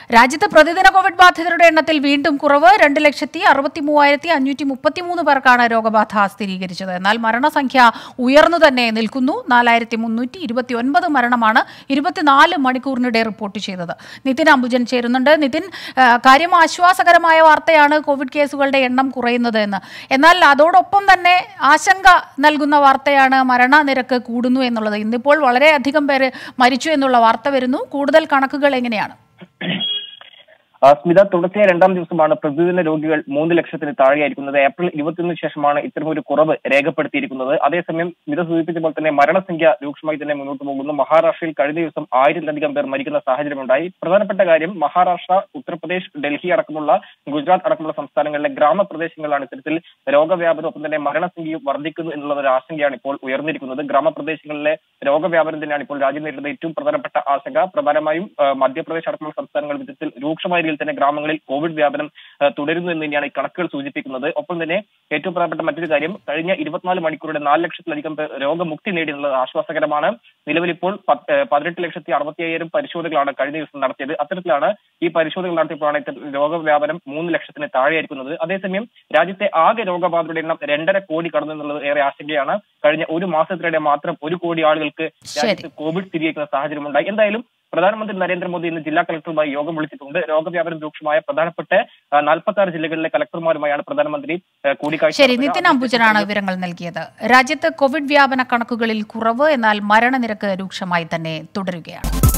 രാജ്യത്ത് പ്രതിദിന കോവിഡ് ബാധിതരുടെ എണ്ണത്തിൽ വീണ്ടും കുറവ് രണ്ട് ലക്ഷത്തി അറുപത്തി മൂവായിരത്തി അഞ്ഞൂറ്റി മുപ്പത്തിമൂന്ന് പേർക്കാണ് രോഗബാധ സ്ഥിരീകരിച്ചത് എന്നാൽ മരണസംഖ്യ ഉയർന്നു തന്നെ നിൽക്കുന്നു നാലായിരത്തി മുന്നൂറ്റി ഇരുപത്തി ഒൻപത് മരണമാണ് ഇരുപത്തിനാല് മണിക്കൂറിനിടെ റിപ്പോർട്ട് ചെയ്തത് നിതിൻ അംബുജൻ ചേരുന്നുണ്ട് നിതിൻ ആ, കാര്യം ആശ്വാസകരമായ വാർത്തയാണ് കോവിഡ് കേസുകളുടെ എണ്ണം കുറയുന്നത് എന്ന് എന്നാൽ അതോടൊപ്പം തന്നെ ആശങ്ക നൽകുന്ന വാർത്തയാണ് മരണനിരക്ക് കൂടുന്നു എന്നുള്ളത് ഇന്നിപ്പോൾ വളരെയധികം പേര് മരിച്ചു എന്നുള്ള വാർത്ത വരുന്നു കൂടുതൽ കണക്കുകൾ എങ്ങനെയാണ് ആ, സ്മിത തുടർച്ചയായ രണ്ടാം ദിവസമാണ് പ്രതിദിന രോഗികൾ മൂന്ന് ലക്ഷത്തിന് താഴെയായിരിക്കുന്നത് ഏപ്രിൽ ഇരുപത്തിയൊന്നിന് ശേഷമാണ് ഇത്തരമൊരു കുറവ് രേഖപ്പെടുത്തിയിരിക്കുന്നത് അതേസമയം സ്മിത സൂചിപ്പിച്ച പോലെ തന്നെ മരണസംഖ്യ രൂക്ഷമായി തന്നെ മുന്നോട്ട് പോകുന്നു മഹാരാഷ്ട്രയിൽ കഴിഞ്ഞ ദിവസം ആയിരത്തിലധികം പേർ മരിക്കുന്ന സാഹചര്യമുണ്ടായി പ്രധാനപ്പെട്ട കാര്യം മഹാരാഷ്ട്ര ഉത്തർപ്രദേശ് ഡൽഹി അടക്കമുള്ള ഗുജറാത്ത് അടക്കമുള്ള സംസ്ഥാനങ്ങളിലെ ഗ്രാമപ്രദേശങ്ങളിലാണ് ഇത്തരത്തിൽ രോഗവ്യാപനം ഒപ്പം തന്നെ മരണസംഖ്യയും വർദ്ധിക്കുന്നു എന്നുള്ള ഒരു ആശങ്കയാണ് ഇപ്പോൾ ഉയർന്നിരിക്കുന്നത് ഗ്രാമപ്രദേശങ്ങളിലെ രോഗവ്യാപനം തന്നെയാണ് ഇപ്പോൾ രാജ്യം നേരിടുന്ന ഏറ്റവും പ്രധാനപ്പെട്ട ആശങ്ക പ്രധാനമായും ആ, മധ്യപ്രദേശ് അടക്കമുള്ള സംസ്ഥാനങ്ങൾ വിധത്തിൽ രൂക്ഷമായ രീതിയിൽ തന്നെ ഗ്രാമങ്ങളിൽ കോവിഡ് വ്യാപനം ആ, തുടരുന്നു എന്ന് തന്നെയാണ് ഈ കണക്കുകൾ സൂചിപ്പിക്കുന്നത് ഒപ്പം തന്നെ ഏറ്റവും പ്രധാനപ്പെട്ട മറ്റൊരു കാര്യം കഴിഞ്ഞ ഇരുപത്തിനാല് മണിക്കൂറുടെ നാല് ലക്ഷത്തിലധികം പേർ രോഗമുക്തി നേടി എന്നുള്ളത് ആശ്വാസകരമാണ് നിലവിൽ ഇപ്പോൾ പത്ത്- ഏഹ് പതിനെട്ട് ലക്ഷത്തി അറുപത്തി അയ്യായിരം പരിശോധനകളാണ് കഴിഞ്ഞ ദിവസം നടത്തിയത് അത്തരത്തിലാണ് ഈ പരിശോധനകൾ നടത്തിയപ്പോഴാണ് ഇത്തരം രോഗവ്യാപനം മൂന്ന് ലക്ഷത്തിന് താഴെയായിരിക്കുന്നത് അതേസമയം രാജ്യത്തെ ആകെ രോഗബാധിതരുടെ എണ്ണം രണ്ടര കോടി കടന്നു എന്നുള്ളത് ഏറെ ആശങ്കയാണ് കഴിഞ്ഞ ഒരു മാസത്തിനിടെ മാത്രം ഒരു കോടി ആളുകൾക്ക് രാജ്യത്ത് കോവിഡ് സ്ഥിരീകരിക്കുന്ന സാഹചര്യമുണ്ടായി എന്തായാലും പ്രധാനമന്ത്രി നരേന്ദ്രമോദി ഇന്ന് ജില്ലാ കളക്ടറുമായി യോഗം വിളിച്ചിട്ടുണ്ട് രോഗവ്യാപനം രൂക്ഷമായ പ്രധാനപ്പെട്ട നാൽപ്പത്തി ആറ് ജില്ലകളിലെ കളക്ടർമാരുമായാണ് പ്രധാനമന്ത്രി ആ, കൂടിക്കാഴ്ച ശരി നടത്തുക. നിതിൻ അംബുജനാണ് വിവരങ്ങൾ നൽകിയത് രാജ്യത്ത് കോവിഡ് വ്യാപന കണക്കുകളിൽ കുറവ് എന്നാൽ മരണനിരക്ക് രൂക്ഷമായി തന്നെ തുടരുകയാണ്